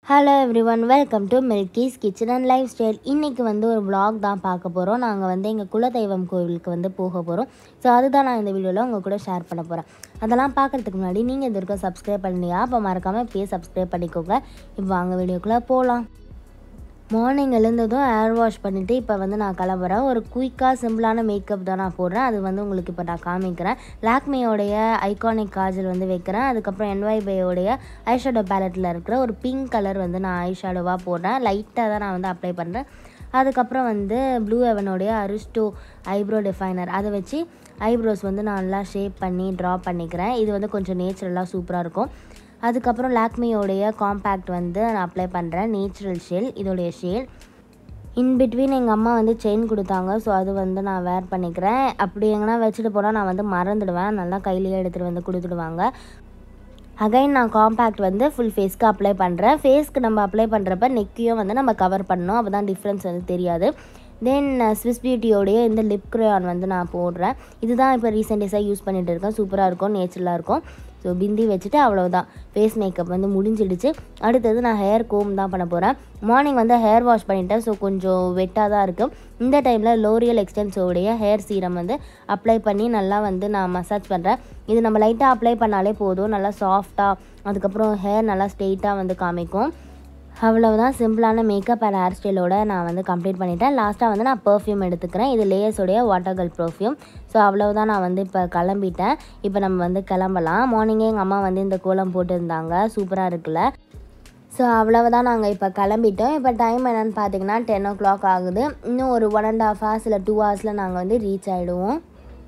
hello everyone welcome to மில்கிஸ் kitchen and lifestyle இன்றைக்கி வந்து ஒரு vlog தான் பார்க்க போகிறோம் நாங்கள் வந்து எங்கள் குலதெய்வம் கோவிலுக்கு வந்து போக போகிறோம் ஸோ அதுதான் நான் இந்த வீடியோவில் உங்கள் கூட ஷேர் பண்ண போகிறேன் அதெல்லாம் பார்க்குறதுக்கு முன்னாடி நீங்கள் இது வரைக்கும் சப்ஸ்கிரைப் பண்ணலையா அப்போ மறக்காமல் இப்போயே சப்ஸ்கிரைப் பண்ணிக்கோங்க இப்போ வாங்க வீடியோக்குள்ளே போகலாம் மார்னிங் எழுந்ததும் ஏர் வாஷ் பண்ணிவிட்டு இப்போ வந்து நான் கிளம்புறேன் ஒரு குயிக்காக சிம்பிளான மேக்கப் தான் நான் போடுறேன் அது வந்து உங்களுக்கு இப்போ நான் காமிக்கிறேன் லாக்மேயோடைய ஐகானிக் காஜல் வந்து வைக்கிறேன் அதுக்கப்புறம் என்ஒய் பையோடைய ஐஷேடோ பேலட்டில் இருக்கிற ஒரு பிங்க் கலர் வந்து நான் ஐஷேடோவாக போடுறேன் லைட்டாக தான் நான் வந்து அப்ளை பண்ணுறேன் அதுக்கப்புறம் வந்து ப்ளூ எவனுடைய அரிஸ்டோ ஐப்ரோ டிஃபைனர் அதை வச்சு ஐப்ரோஸ் வந்து நான் நல்லா ஷேப் பண்ணி ட்ரா பண்ணிக்கிறேன் இது வந்து கொஞ்சம் நேச்சுரலாக சூப்பராக இருக்கும் அதுக்கப்புறம் லாக்மியோடைய காம்பேக்ட் வந்து நான் அப்ளை பண்ணுறேன் நேச்சுரல் ஷேல் இதோடைய ஷேல் இன் பிட்வீன் எங்கள் அம்மா வந்து செயின் கொடுத்தாங்க ஸோ அது வந்து நான் வேர் பண்ணிக்கிறேன் அப்படி எங்கன்னா வச்சுட்டு போனால் நான் வந்து மறந்துடுவேன் நல்லா கையிலேயே எடுத்துகிட்டு வந்து கொடுத்துடுவாங்க அகைன் நான் காம்பேக்ட் வந்து ஃபுல் ஃபேஸ்க்கு அப்ளை பண்ணுறேன் ஃபேஸ்க்கு நம்ம அப்ளை பண்ணுறப்ப நெக்கையும் வந்து நம்ம கவர் பண்ணணும் அப்போ தான் டிஃப்ரென்ஸ் வந்து தெரியாது தென் ஸ்விஸ் பியூட்டியோடைய இந்த லிப் க்ரையான் வந்து நான் போடுறேன் இதுதான் இப்போ ரீசெண்ட் டேஸாக யூஸ் பண்ணிகிட்டு இருக்கேன் சூப்பராக இருக்கும் நேச்சுரலாக இருக்கும் ஸோ பிந்தி வச்சுட்டு அவ்வளோதான் ஃபேஸ் மேக்கப் வந்து முடிஞ்சிடுச்சு அடுத்தது நான் ஹேர் கோம் தான் பண்ண போகிறேன் மார்னிங் வந்து ஹேர் வாஷ் பண்ணிட்டேன் ஸோ கொஞ்சம் வெட்டாக தான் இருக்குது இந்த டைமில் லோரியல் எக்ஸ்டென்ஸோடைய ஹேர் சீரம் வந்து அப்ளை பண்ணி நல்லா வந்து நான் மசாஜ் பண்ணுறேன் இது நம்ம லைட்டாக அப்ளை பண்ணாலே போதும் நல்லா சாஃப்டாக அதுக்கப்புறம் ஹேர் நல்லா ஸ்ட்ரெயிட்டாக வந்து காமிக்கும் அவ்வளவுதான் சிம்பிளான மேக்கப் அண்ட் ஹேர் ஸ்டைலோட நான் வந்து கம்ப்ளீட் பண்ணிட்டேன் லாஸ்ட்டாக வந்து நான் பர்ஃப்யூம் எடுத்துக்கிறேன் இது லேயர்ஸோடைய வாட்டர்கல் பர்ஃப்யூம் ஸோ அவ்வளவுதான் நான் வந்து இப்போ கிளம்பிட்டேன் இப்போ நம்ம வந்து கிளம்பலாம் மார்னிங்கே எங்கள் அம்மா வந்து இந்த கோலம் போட்டிருந்தாங்க சூப்பராக இருக்குல்ல ஸோ அவ்வளவுதான் நாங்கள் இப்போ கிளம்பிட்டோம் இப்போ டைம் என்னென்னு பார்த்தீங்கன்னா டென் ஓ கிளாக் ஆகுது இன்னும் ஒரு ஒன் அண்ட் ஹாஃப் ஹவர்ஸ் இல்லை டூ ஹவர்ஸில் நாங்கள் வந்து ரீச் ஆகிடுவோம்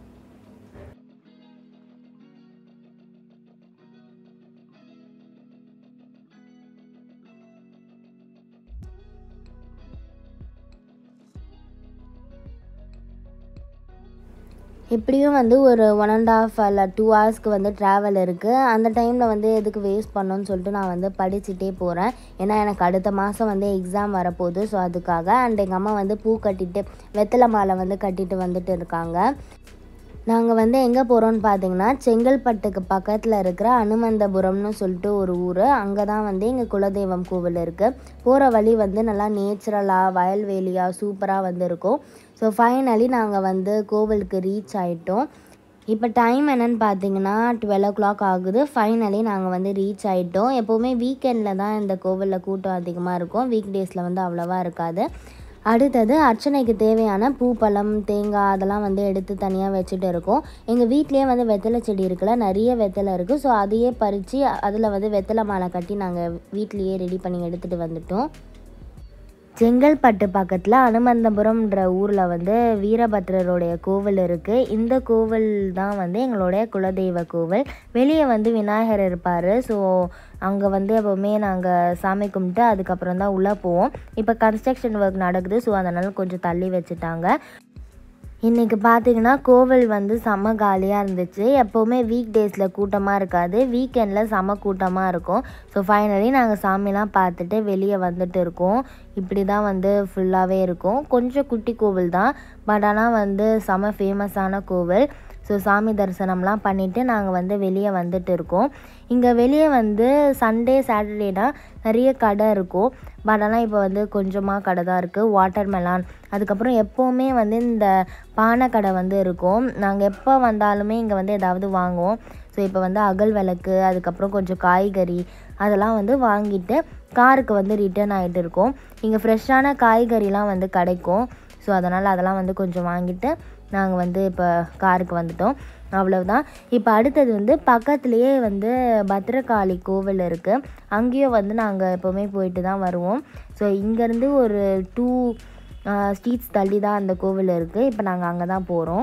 எப்படியும் வந்து ஒரு ஒன் அண்ட் ஆஃப் இல்லை டூ ஹவர்ஸ்க்கு வந்து ட்ராவல் இருக்குது அந்த டைமில் வந்து எதுக்கு வேஸ்ட் பண்ணணும்னு சொல்லிட்டு நான் வந்து படிச்சுட்டே போகிறேன் ஏன்னா எனக்கு அடுத்த மாதம் வந்து எக்ஸாம் வரப்போகுது ஸோ அதுக்காக அண்ட் எங்கள் அம்மா வந்து பூ கட்டிட்டு வெத்தலை மாலை வந்து கட்டிட்டு வந்துட்டு இருக்காங்க நாங்கள் வந்து எங்கே போகிறோம்னு பார்த்தீங்கன்னா செங்கல்பட்டுக்கு பக்கத்தில் இருக்கிற அனுமந்தபுரம்னு சொல்லிட்டு ஒரு ஊர் அங்கே தான் வந்து எங்கள் குலதெய்வம் கோவில் இருக்குது போகிற வழி வந்து நல்லா நேச்சுரலாக வயல்வெளியாக சூப்பராக வந்து இருக்கும் ஸோ ஃபைனலி நாங்கள் வந்து கோவிலுக்கு ரீச் ஆகிட்டோம் இப்போ டைம் என்னன்னு பார்த்தீங்கன்னா டுவெல் ஓ கிளாக் ஆகுது ஃபைனலி நாங்கள் வந்து ரீச் ஆகிட்டோம் எப்போவுமே வீக்கெண்டில் தான் இந்த கோவிலில் கூட்டம் அதிகமாக இருக்கும் வீக் டேஸில் வந்து அவ்வளோவா இருக்காது அடுத்தது அர்ச்சனைக்கு தேவையான பூ பழம் தேங்காய் அதெல்லாம் வந்து எடுத்து தனியாக வச்சுட்டு இருக்கோம் எங்கள் வீட்லேயே வந்து வெத்தலை செடி இருக்குல்ல நிறைய வெத்தலை இருக்குது ஸோ அதையே பறித்து அதில் வந்து வெத்தலை மாலை கட்டி நாங்கள் வீட்லேயே ரெடி பண்ணி எடுத்துகிட்டு வந்துட்டோம் செங்கல்பட்டு பக்கத்தில் அனுமந்தபுரம்ன்ற ஊரில் வந்து வீரபத்ரருடைய கோவில் இருக்குது இந்த கோவில் தான் வந்து எங்களுடைய குலதெய்வ கோவில் வெளியே வந்து விநாயகர் இருப்பார் ஸோ அங்கே வந்து எப்போவுமே நாங்கள் சாமி கும்பிட்டு அதுக்கப்புறம் தான் உள்ளே போவோம் இப்போ கன்ஸ்ட்ரக்ஷன் ஒர்க் நடக்குது ஸோ அதனால் கொஞ்சம் தள்ளி வச்சுட்டாங்க இன்றைக்கி பார்த்தீங்கன்னா கோவில் வந்து செம்ம காலியாக இருந்துச்சு எப்போவுமே வீக் டேஸில் கூட்டமாக இருக்காது வீக்கெண்டில் செம்ம கூட்டமாக இருக்கும் ஸோ ஃபைனலி நாங்கள் சாமிலாம் பார்த்துட்டு வெளியே வந்துட்டு இருக்கோம் இப்படி தான் வந்து ஃபுல்லாகவே இருக்கும் கொஞ்சம் குட்டி கோவில் தான் பட் ஆனால் வந்து செம்ம ஃபேமஸான கோவில் ஸோ சாமி தரிசனம்லாம் பண்ணிவிட்டு நாங்கள் வந்து வெளியே வந்துட்டு இருக்கோம் இங்கே வெளியே வந்து சண்டே சாட்டர்டேனா நிறைய கடை இருக்கும் பட் ஆனால் இப்போ வந்து கொஞ்சமாக கடை தான் இருக்குது வாட்டர் மெலான் அதுக்கப்புறம் எப்போவுமே வந்து இந்த பானை கடை வந்து இருக்கும் நாங்கள் எப்போ வந்தாலுமே இங்கே வந்து ஏதாவது வாங்குவோம் ஸோ இப்போ வந்து அகல் விளக்கு அதுக்கப்புறம் கொஞ்சம் காய்கறி அதெல்லாம் வந்து வாங்கிட்டு காருக்கு வந்து ரிட்டர்ன் ஆகிட்டு இருக்கோம் இங்கே ஃப்ரெஷ்ஷான காய்கறிலாம் வந்து கிடைக்கும் ஸோ அதனால் அதெல்லாம் வந்து கொஞ்சம் வாங்கிட்டு நாங்கள் வந்து இப்போ காருக்கு வந்துட்டோம் அவ்வளவுதான் இப்போ அடுத்தது வந்து பக்கத்துலேயே வந்து பத்ரகாளி கோவில் இருக்குது அங்கேயும் வந்து நாங்கள் எப்போவுமே போயிட்டு தான் வருவோம் ஸோ இங்கேருந்து ஒரு டூ ஸ்ட்ரீட்ஸ் தள்ளி தான் அந்த கோவில் இருக்குது இப்போ நாங்கள் அங்கே தான் போகிறோம்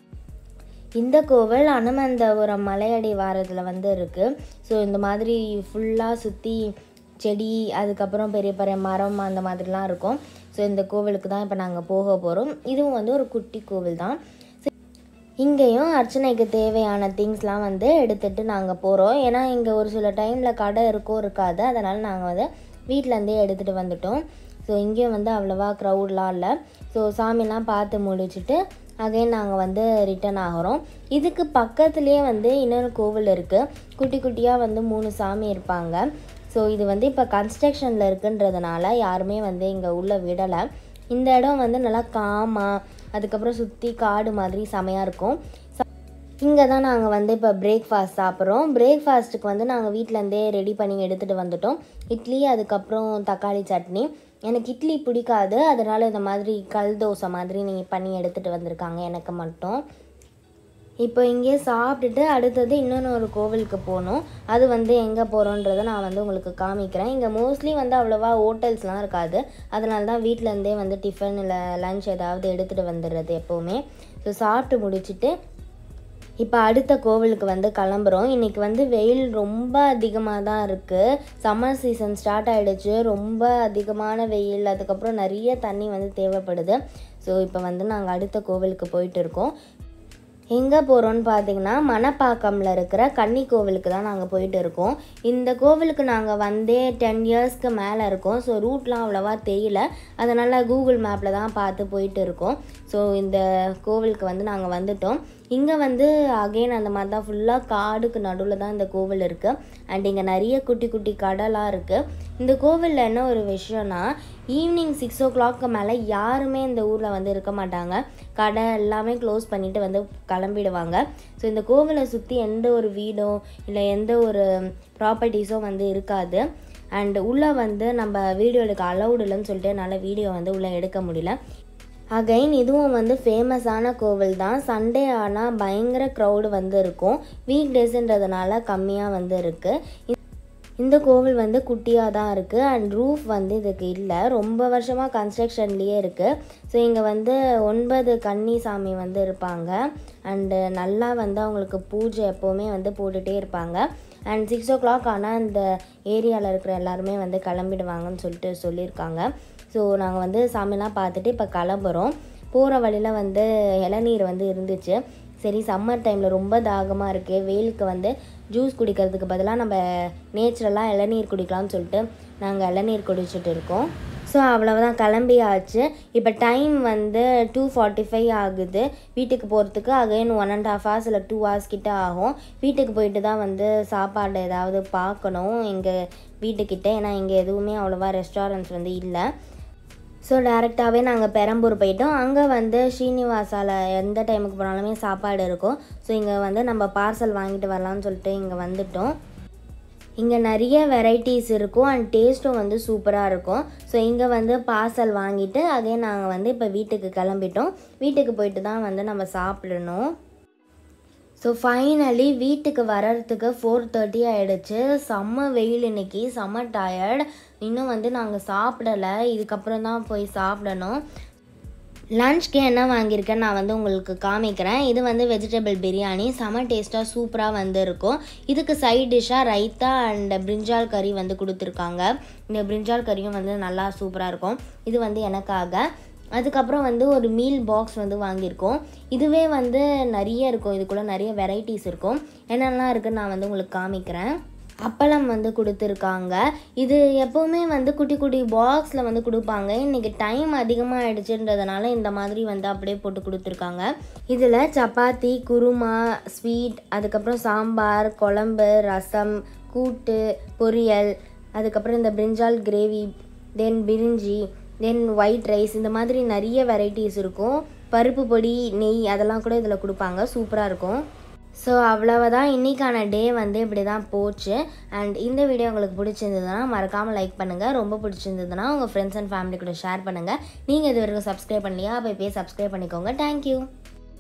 இந்த கோவில் அனுமந்தபுரம் மலையடி வாரத்தில் வந்து இருக்குது ஸோ இந்த மாதிரி ஃபுல்லாக சுற்றி செடி அதுக்கப்புறம் பெரிய பெரிய மரம் அந்த மாதிரிலாம் இருக்கும் ஸோ இந்த கோவிலுக்கு தான் இப்போ நாங்கள் போக போகிறோம் இதுவும் வந்து ஒரு குட்டி கோவில் தான் இங்கேயும் அர்ச்சனைக்கு தேவையான திங்ஸ்லாம் வந்து எடுத்துகிட்டு நாங்கள் போகிறோம் ஏன்னா இங்கே ஒரு சில டைமில் கடை இருக்கோ இருக்காது அதனால் நாங்கள் வந்து வீட்டிலேருந்தே எடுத்துகிட்டு வந்துட்டோம் ஸோ இங்கேயும் வந்து அவ்வளோவா க்ரௌட்லாம் இல்லை ஸோ சாமிலாம் பார்த்து முடிச்சுட்டு அகைன் நாங்கள் வந்து ரிட்டர்ன் ஆகிறோம் இதுக்கு பக்கத்துலேயே வந்து இன்னொரு கோவில் இருக்குது குட்டி குட்டியாக வந்து மூணு சாமி இருப்பாங்க ஸோ ஸோ இது வந்து இப்போ கன்ஸ்ட்ரக்ஷனில் இருக்குன்றதுனால யாருமே வந்து இங்கே உள்ளே விடலை இந்த இடம் வந்து நல்லா காமா அதுக்கப்புறம் சுற்றி காடு மாதிரி செமையாக இருக்கும் இங்கே தான் நாங்கள் வந்து இப்போ பிரேக்ஃபாஸ்ட் சாப்பிட்றோம் பிரேக்ஃபாஸ்ட்டுக்கு வந்து நாங்கள் வீட்டிலேருந்தே ரெடி பண்ணி எடுத்துகிட்டு வந்துட்டோம் இட்லி அதுக்கப்புறம் தக்காளி சட்னி எனக்கு இட்லி பிடிக்காது அதனால் இந்த மாதிரி கல் தோசை மாதிரி நீங்கள் பண்ணி எடுத்துகிட்டு வந்திருக்காங்க எனக்கு மட்டும் இப்போ இங்கே சாப்பிட்டுட்டு அடுத்தது இன்னொன்று ஒரு கோவிலுக்கு போகணும் அது வந்து எங்கே போகிறோன்றதை நான் வந்து உங்களுக்கு காமிக்கிறேன் இங்கே மோஸ்ட்லி வந்து அவ்வளோவா ஹோட்டல்ஸ்லாம் இருக்காது அதனால தான் வீட்டிலேருந்தே வந்து டிஃபன் இல்லை லஞ்ச் ஏதாவது எடுத்துகிட்டு வந்துடுறது எப்போவுமே ஸோ சாப்பிட்டு முடிச்சுட்டு இப்போ அடுத்த கோவிலுக்கு வந்து கிளம்புறோம் இன்றைக்கி வந்து வெயில் ரொம்ப அதிகமாக தான் இருக்குது சம்மர் சீசன் ஸ்டார்ட் ஆகிடுச்சு ரொம்ப அதிகமான வெயில் அதுக்கப்புறம் நிறைய தண்ணி வந்து தேவைப்படுது ஸோ இப்போ வந்து நாங்கள் அடுத்த கோவிலுக்கு போயிட்டு இருக்கோம் எங்கே போகிறோன்னு பார்த்தீங்கன்னா மணப்பாக்கமில் இருக்கிற கன்னி கோவிலுக்கு தான் நாங்கள் போயிட்டு இருக்கோம் இந்த கோவிலுக்கு நாங்கள் வந்தே டென் இயர்ஸ்க்கு மேலே இருக்கோம் ஸோ ரூட்லாம் அவ்வளோவா தெரியல அதனால் கூகுள் மேப்பில் தான் பார்த்து போயிட்டு இருக்கோம் ஸோ இந்த கோவிலுக்கு வந்து நாங்கள் வந்துட்டோம் இங்கே வந்து அகைன் அந்த மாதிரி தான் ஃபுல்லாக காடுக்கு நடுவில் தான் இந்த கோவில் இருக்குது அண்ட் இங்கே நிறைய குட்டி குட்டி கடலாக இருக்குது இந்த கோவிலில் என்ன ஒரு விஷயம்னா ஈவினிங் சிக்ஸ் ஓ கிளாக்கு மேலே யாருமே இந்த ஊரில் வந்து இருக்க மாட்டாங்க கடை எல்லாமே க்ளோஸ் பண்ணிவிட்டு வந்து கிளம்பிடுவாங்க ஸோ இந்த கோவிலை சுற்றி எந்த ஒரு வீடோ இல்லை எந்த ஒரு ப்ராப்பர்ட்டிஸோ வந்து இருக்காது அண்ட் உள்ளே வந்து நம்ம வீடியோ எடுக்க அலௌடு இல்லைன்னு சொல்லிட்டு என்னால் வீடியோ வந்து உள்ளே எடுக்க முடியல அகைன் இதுவும் வந்து ஃபேமஸான கோவில் தான் சண்டே ஆனால் பயங்கர க்ரௌடு வந்து இருக்கும் வீக் டேஸுன்றதுனால கம்மியாக வந்து இருக்குது இந்த கோவில் வந்து குட்டியாக தான் இருக்குது அண்ட் ரூஃப் வந்து இதுக்கு இல்லை ரொம்ப வருஷமாக கன்ஸ்ட்ரக்ஷன்லேயே இருக்குது ஸோ இங்கே வந்து ஒன்பது கன்னி சாமி வந்து இருப்பாங்க அண்டு நல்லா வந்து அவங்களுக்கு பூஜை எப்போவுமே வந்து போட்டுகிட்டே இருப்பாங்க அண்ட் சிக்ஸ் ஓ கிளாக் ஆனால் இந்த ஏரியாவில் இருக்கிற எல்லாருமே வந்து கிளம்பிடுவாங்கன்னு சொல்லிட்டு சொல்லியிருக்காங்க ஸோ நாங்கள் வந்து சாமிலாம் பார்த்துட்டு இப்போ கிளம்புறோம் போகிற வழியில் வந்து இளநீர் வந்து இருந்துச்சு சரி சம்மர் டைமில் ரொம்ப தாகமாக இருக்குது வெயிலுக்கு வந்து ஜூஸ் குடிக்கிறதுக்கு பதிலாக நம்ம நேச்சுரலாக இளநீர் குடிக்கலாம்னு சொல்லிட்டு நாங்கள் இளநீர் குடிச்சிட்டு இருக்கோம் ஸோ அவ்வளவுதான் கிளம்பியாச்சு இப்போ டைம் வந்து டூ ஃபார்ட்டி ஃபைவ் ஆகுது வீட்டுக்கு போகிறதுக்கு again one and half hours இல்லை டூ ஹவர்ஸ் கிட்ட ஆகும் வீட்டுக்கு போயிட்டு தான் வந்து சாப்பாடு ஏதாவது பார்க்கணும் எங்கள் வீட்டுக்கிட்ட ஏன்னா இங்கே எதுவுமே அவ்வளோவா ரெஸ்டாரண்ட்ஸ் வந்து இல்லை ஸோ டேரெக்டாகவே நாங்கள் பெரம்பூர் போயிட்டோம் அங்கே வந்து ஸ்ரீனிவாசாவில் எந்த டைமுக்கு போனாலுமே சாப்பாடு இருக்கும் ஸோ இங்கே வந்து நம்ம பார்சல் வாங்கிட்டு வரலாம்னு சொல்லிட்டு இங்கே வந்துட்டோம் இங்கே நிறைய வெரைட்டிஸ் இருக்கும் அண்ட் டேஸ்ட்டும் வந்து சூப்பராக இருக்கும் ஸோ இங்கே வந்து பார்சல் வாங்கிட்டு அதே நாங்கள் வந்து இப்போ வீட்டுக்கு கிளம்பிட்டோம் வீட்டுக்கு போயிட்டு தான் வந்து நம்ம சாப்பிடணும் ஸோ ஃபைனலி வீட்டுக்கு வர்றதுக்கு ஃபோர் தேர்ட்டி ஆகிடுச்சு செம்ம வெயில் இன்னைக்கு செம்ம டயர்ட் இன்னும் வந்து நாங்கள் சாப்பிடலை இதுக்கப்புறம் தான் போய் சாப்பிடணும் லன்ச்க்கு என்ன வாங்கியிருக்கேன்னு நான் வந்து உங்களுக்கு காமிக்கிறேன் இது வந்து வெஜிடபிள் பிரியாணி செம டேஸ்ட்டாக சூப்பராக வந்து இருக்கும் இதுக்கு சைட் டிஷ்ஷாக ரைத்தா அண்ட் பிரிஞ்சால் கறி வந்து கொடுத்துருக்காங்க இந்த பிரிஞ்சால் கறியும் வந்து நல்லா சூப்பராக இருக்கும் இது வந்து எனக்காக அதுக்கப்புறம் வந்து ஒரு மீல் பாக்ஸ் வந்து வாங்கியிருக்கோம் இதுவே வந்து நிறைய இருக்கும் இதுக்குள்ளே நிறைய வெரைட்டிஸ் இருக்கும் என்னெல்லாம் இருக்குன்னு நான் வந்து உங்களுக்கு காமிக்கிறேன் அப்பளம் வந்து கொடுத்துருக்காங்க இது எப்போவுமே வந்து குட்டி குட்டி பாக்ஸில் வந்து கொடுப்பாங்க இன்றைக்கி டைம் அதிகமாக ஆயிடுச்சுன்றதுனால இந்த மாதிரி வந்து அப்படியே போட்டு கொடுத்துருக்காங்க இதில் சப்பாத்தி குருமா ஸ்வீட் அதுக்கப்புறம் சாம்பார் குழம்பு ரசம் கூட்டு பொரியல் அதுக்கப்புறம் இந்த பிரிஞ்சால் கிரேவி தென் பிரிஞ்சி தென் ஒயிட் ரைஸ் இந்த மாதிரி நிறைய வெரைட்டிஸ் இருக்கும் பருப்பு பொடி நெய் அதெல்லாம் கூட இதில் கொடுப்பாங்க சூப்பராக இருக்கும் ஸோ அவ்வளவுதான் இன்றைக்கான டே வந்து இப்படி தான் போச்சு அண்ட் இந்த வீடியோ உங்களுக்கு பிடிச்சிருந்ததுன்னா மறக்காமல் லைக் பண்ணுங்கள் ரொம்ப பிடிச்சிருந்ததுன்னா உங்கள் ஃப்ரெண்ட்ஸ் அண்ட் ஃபேமிலி கூட ஷேர் பண்ணுங்கள் நீங்கள் இது வரைக்கும் சப்ஸ்கிரைப் பண்ணலையா போய் போய் சப்ஸ்கிரைப் பண்ணிக்கோங்க தேங்க்யூ